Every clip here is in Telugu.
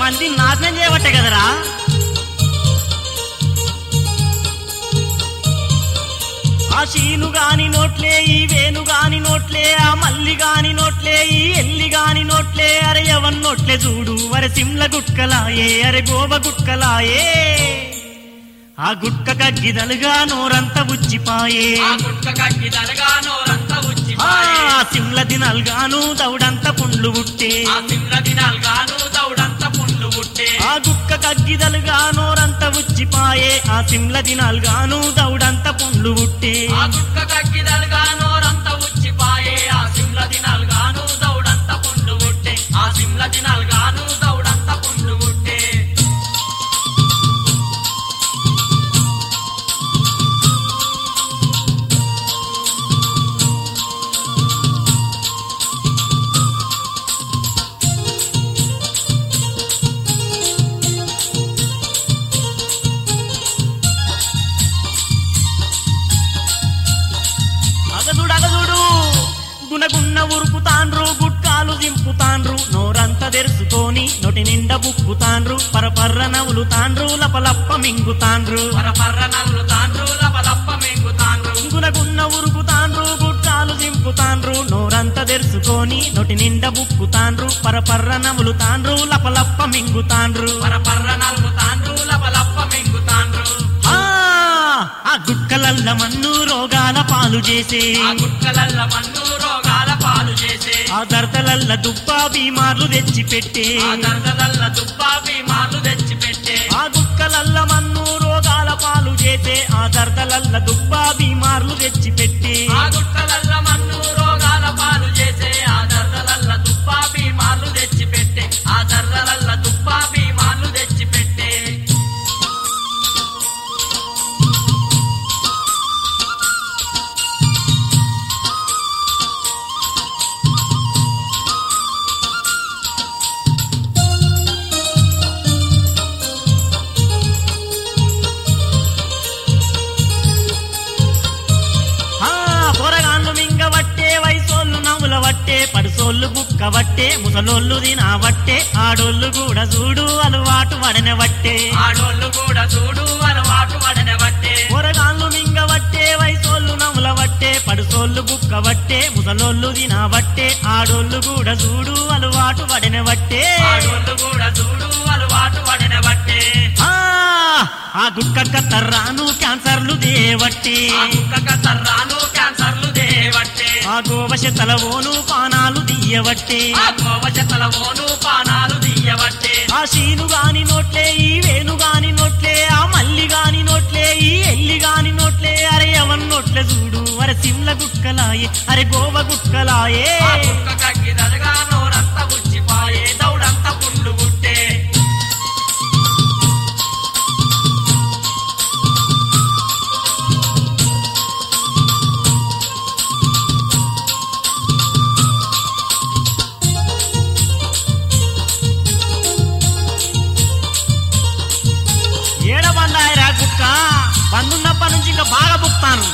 మంది నాశనం చేయబట్టే కదరా ఆ శీను గాని నోట్లే ఈ వేణు గాని నోట్లే ఆ మల్లి గాని నోట్లే ఈ ఎల్లి గాని నోట్లే అరే ఎవన్ నోట్లే చూడు అరే సిమ్ల గుట్కలాయే అరే గోవ గుట్కలాయే ఆ గుట్క కగ్గిదలుగా నోరంత ఉచ్చిపాయే ఆ గుట్క కక్కి దరగా నోరంతా ఆ ఉచ్చిపాయే సిమ్ల దినాలుగాను దౌడంత పుండ్లు పుట్టే ఆ సిమ్ల దినాలుగాను దౌడంత పుండ్లు పుట్టే ఆ గుక్క కగ్గిదలుగా నోరంత ఉచ్చిపాయే ఆ సిమ్ల దినాలుగాను దౌడంత పుండ్లు పుట్టే ఆ గుట్క కక్కి దరగా నోరంతా ఉచ్చిపాయే ఆ సిమ్ల దినాలుగాను దౌడంత పుండ్లు పుట్టే ఆ సిమ్ల దినాలుగాను దౌడంత పుండ్లు పుట్టే అగదుడు అగదుడు గునగున్న ఉరుకుతాండ్రు గుట్కాలు దింపుతాండ్రు నోరంతా తెరుచుకొని నొటి నిండా బుక్కుతాండ్రు పరపర్ర నవ్వులు తాండ్రు లపలప్ప మింగుతాండ్రు పర పర్ర నల్లు తాండ్రు లపలప్ప మెంగుతాండ్రు గునగున్న ఉరుకుతాండ్రు గుట్కాలు దింపుతాండ్రు నోరంతా తెరుచుకొని నొటి నిండా బుక్కుతాండ్రు పరపర్ర నవ్వులు తాండ్రు లపలప్ప మింగుతాండ్రు పర పర్ర నల్లు తాండ్రు లపలప్ప మెంగుతాండ్రు ఆ ఆ గుట్కలల్ల మన్ను రోగాల పాలు చేసే ఆ గుట్కలల్ల మన్ను రోగాల పాలు చేసే ఆ దర్దలల్ల దుబ్బా బీమార్లు తెచ్చి పెట్టే ఆ దర్దలల్ల దుబ్బా బీమార్లు తెచ్చి పెట్టే ఆ గుక్కలల్ల మన్ను రోగాల పాలు చేసే ఆ దర్దలల్ల దుబ్బా బీమార్లు తెచ్చి పెట్టే ఆ గుట్టలల్ల మన్ను రోగాల పాలు చేసే ఆ దర్దలల్ల దుబ్బా బీమార్లు తెచ్చి పెట్టే ఆ దర్దలల్ల దుబ్బా బీమార్లు తెచ్చి పెట్టే ఆ పొరగాన్లు మింగవట్టే వయసోళ్ళు నవ్వుల వట్టే పడుసోళ్ళు బుక్క వట్టే ముసలోళ్ళు తినవట్టే ఆడోళ్ళు కూడా చూడు అలవాటు వడన వట్టే ఆడోళ్ళు కూడా చూడు అలవాటు పడనే బట్టే పొరగాన్లు మింగవట్టే వయసోళ్ళు నవ్వుల వట్టే పడుసోళ్ళు బుక్క వట్టే ముసలోళ్ళు తినవట్టే ఆడోళ్ళు కూడా చూడు అలవాటు వడన వట్టే ఆడోళ్ళు కూడా చూడు అలవాటు పడనే బట్టే ఆ ఆ గుట్క కత్తర్రాను క్యాన్సర్లు దేవట్టే ఆ కుక్క తర్రాను క్యాన్సర్లు దేవట్టే ఆ గోవశతలవోను పానాలు తీయవట్టే ఆ కోవశతల ఓను పానాలు తీయవట్టే ఆ శీను గాని నోట్లే ఈ వేణు గాని నోట్లే ఆ మల్లి గాని నోట్లే ఈ ఎల్లి గాని నోట్లే అరే ఎవన్ నోట్లే చూడు అరే సిమ్ల గుట్కలాయే అరే గోవ గుట్కలాయే ఆ కుక్క కక్కి దరగా నోరంతా ఉచ్చిపాయే దౌడంతా పుండ్లు పుట్టే ఏడబందాయరా గుట్క బందున్నప్పటి నుంచి ఇంకా బాగా బుక్తాను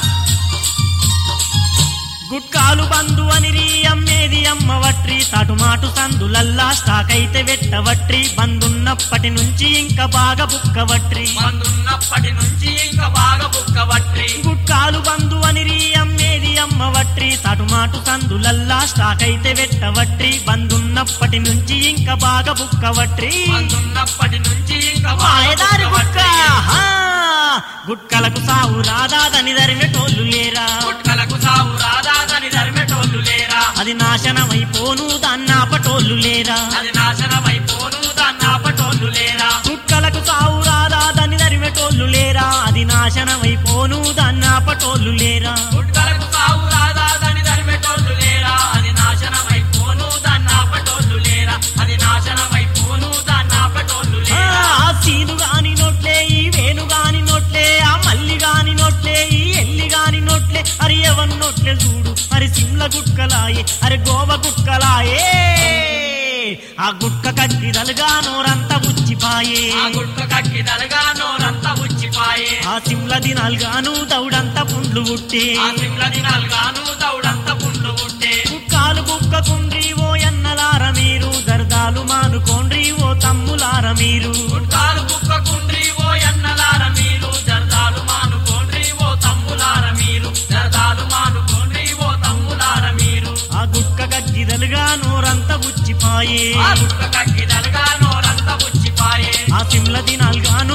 గుట్కాలు బంధు అని అమ్మేది అమ్మవట్రి తాటుమాటు సందులల్లా స్టాక్ అయితే వెట్టవట్రి బందున్నప్పటి నుంచి ఇంకా బాగా బుక్కవట్రి మందున్నప్పటి నుంచి ఇంకా బాగా బుక్కవట్రి గుట్కాలు బంధు అని అమ్మేది అమ్మవట్రి తాటుమాటు సందులల్లా స్టాక్ అయితే వెట్టవట్రి బందున్నప్పటి నుంచి ఇంకా బాగా బుక్కవట్రి మందున్నప్పటి నుంచి ఇంకా బాగా మాయదారి గుట్క బుక్కవట్రి. హా! గుట్కలకు సావు రాదాదని దరిమెటోళ్ళు లేరా గుట్కలకు సావు రాదాదని ధర్మెటోళ్ళు లేరా అది నాశనమైపోను దాన్నాపటోళ్ళు లేరా అది నాశనమైపోను దాన్నాపటోళ్ళు లేరా గుట్కలకు సావు రాదాదని దరిమెటోళ్ళు లేరా అది నాశనమైపోను దాన్నాపటోళ్ళు లేరా గుట్కలకు సావు రాదాదని ధర్మెటోళ్ళు లేరా అది నాశనమైపోను దాన్నాపటోళ్ళు లేరా అది నాశనమైపోను దాన్నాపటోళ్ళు ఆ లేరా ఆ సీను గాని నోట్లే ఈ వేణు గాని నోట్లే ఆ మల్లి గాని నోట్లే ఈ ఎల్లి గాని నోట్లే అరి ఎవన్ నోట్లే చూడు అరి సిమ్ల గుట్కలాయే అరి గోవ గుట్కలాయే ఆ గుట్క కట్టిదలుగా నోరంతా ఉచ్చిపాయే ఆ గుట్క కక్కి దలగా నోరంతా ఉచ్చిపాయే ఆ సిమ్ల దినాలుగాను దౌడంతా పుండ్లు పుట్టే ఆ సిమ్ల దినాలుగాను దౌడంతా పుండ్లు పుట్టే కుక్కాలు కుక్కకుండ్రి ఓ ఎన్నలార మీరు దర్దాలు మానుకోండ్రి ఓ తమ్ములార మీరు గుట్కాలు కుక్కకుండ్రి ఓ ఎన్నలార మీరు జర్దాలు మానుకోండ్రి ఓ తమ్ములార మీరు జర్దాలు మానుకోండ్రి ఓ తమ్ములార మీరు ఆ గుట్క గగ్గిదలుగా నోరంతా ఉచ్చిపాయే ఆ గుట్క కక్కిదలుగా నోరంతా పుచ్చిపాయే ఆ సిమ్ల దినాలుగా